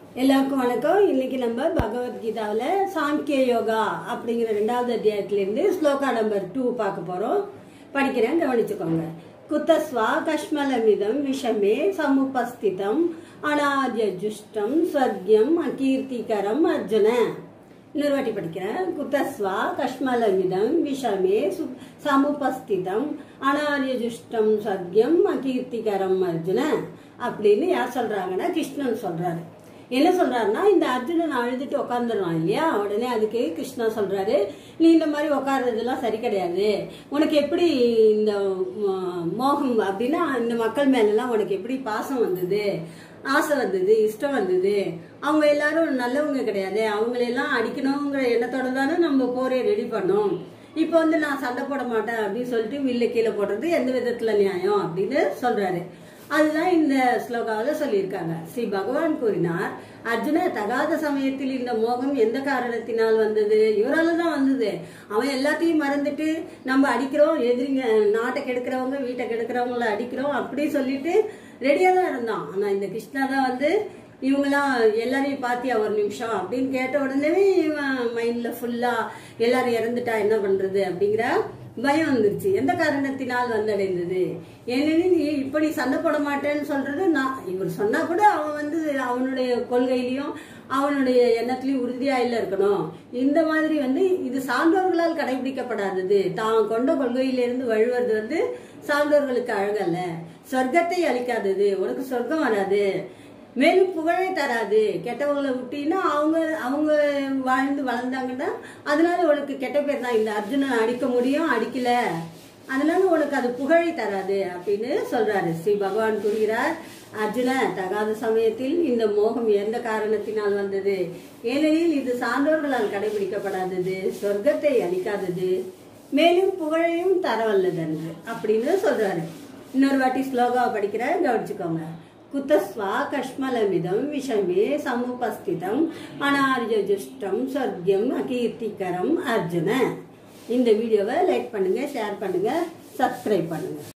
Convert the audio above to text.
எல்லாருக்கும் வணக்கம் இன்னைக்கு நம்ம பகவத்கீதாவில் சாங்கிய யோகா அப்படிங்கிற ரெண்டாவது அத்தியாயத்திலேருந்து ஸ்லோகா நம்பர் டூ பார்க்க போகிறோம் படிக்கிறேன் கவனிச்சுக்கோங்க குத்தஸ்வா கஷ்மலமிதம் விஷமே சமுபஸ்திதம் அனாத்ய ஜுஷ்டம் ஸ்வர்கியம் அகீர்த்திகரம் அர்ஜுன இன்னொரு வாட்டி படிக்கிறேன் குத்தஸ்வா கஷ்மலமிதம் விஷமே சு- சமுபஸ்திதம் அனார்ய ஜுஷ்டம் சத்யம் அகீர்த்திகரம் அர்ஜுன அப்படின்னு யார் சொல்றாங்கன்னா கிருஷ்ணன் சொல்றாரு என்ன சொல்றாருன்னா இந்த அர்ஜுனன் அழுதுட்டு உட்காந்துருவான் இல்லையா உடனே அதுக்கு கிருஷ்ணா சொல்றாரு நீ இந்த மாதிரி உட்கார்றதெல்லாம் சரி கிடையாது உனக்கு எப்படி இந்த ம- மோகம் அப்படின்னா இந்த மக்கள் மேலெல்லாம் உனக்கு எப்படி பாசம் வந்தது ஆசை வந்தது இஷ்டம் வந்தது அவங்க எல்லாரும் நல்லவங்க கிடையாது அவங்களெல்லாம் அடிக்கணுங்கிற எண்ணத்தோட தானே நம்ம போரே ரெடி பண்ணோம் இப்போ வந்து நான் சண்டை போட மாட்டேன் அப்படின்னு சொல்லிட்டு வில்ல கீழே போடுறது எந்த விதத்துல நியாயம் அப்படின்னு சொல்றாரு அதுதான் இந்த ஸ்லோகாவில் சொல்லியிருக்காங்க ஸ்ரீ பகவான் கூறினார் அர்ஜுன தகாத சமயத்தில் இந்த மோகம் எந்த காரணத்தினால் வந்தது இவரால தான் வந்தது அவன் எல்லாத்தையும் மறந்துட்டு நம்ம அடிக்கிறோம் எதிரிங்க நாட்டை கெடுக்கிறவங்க வீட்டை கெடுக்கிறவங்கள அடிக்கிறோம் அப்படி சொல்லிட்டு ரெடியாக தான் இருந்தான் ஆனால் இந்த கிருஷ்ணா தான் வந்து இவங்களாம் எல்லாரையும் பார்த்தியா ஒரு நிமிஷம் அப்படின்னு கேட்ட உடனே இவன் மைண்ட்ல ஃபுல்லா எல்லாரும் இறந்துட்டா என்ன பண்றது அப்படிங்கிற பயம் வந்துருச்சு எந்த காரணத்தினால் வந்தடைந்தது ஏனெனில் நீ இப்ப நீ சண்டை போட மாட்டேன்னு சொல்றது நான் இவர் சொன்னா கூட அவன் வந்து அவனுடைய கொள்கையிலையும் அவனுடைய எண்ணத்திலையும் உறுதியா இல்ல இருக்கணும் இந்த மாதிரி வந்து இது சான்றோர்களால் கடைபிடிக்கப்படாதது தான் கொண்ட கொள்கையிலிருந்து வழுவது வந்து சான்றோர்களுக்கு அழகல்ல சொர்க்கத்தை அளிக்காதது உனக்கு சொர்க்கம் வராது மேலும் புகழை தராது கெட்டவங்களை விட்டீங்கன்னா அவங்க அவங்க வாழ்ந்து வளர்ந்தாங்கன்னா அதனால உனக்கு கெட்ட பேர் தான் இந்த அர்ஜுனன் அடிக்க முடியும் அடிக்கல அதனால உனக்கு அது புகழை தராது அப்படின்னு சொல்றாரு ஸ்ரீ பகவான் கூறுகிறார் அர்ஜுன தகாத சமயத்தில் இந்த மோகம் எந்த காரணத்தினால் வந்தது ஏனெனில் இது சான்றோர்களால் கடைபிடிக்கப்படாதது சொர்க்கத்தை அளிக்காதது மேலும் புகழையும் தரவல்லதன்று அப்படின்னு சொல்றாரு இன்னொரு வாட்டி ஸ்லோகாவை படிக்கிற கவனிச்சுக்கோங்க குத்தஸ்வா கஷ்மலமிதம் விஷமே சமுபஸ்திதம் அனார்யஜுஷ்டம் சொர்க்கியம் அகீர்த்திகரம் அர்ஜுன இந்த வீடியோவை லைக் பண்ணுங்க ஷேர் பண்ணுங்க சப்ஸ்கிரைப் பண்ணுங்க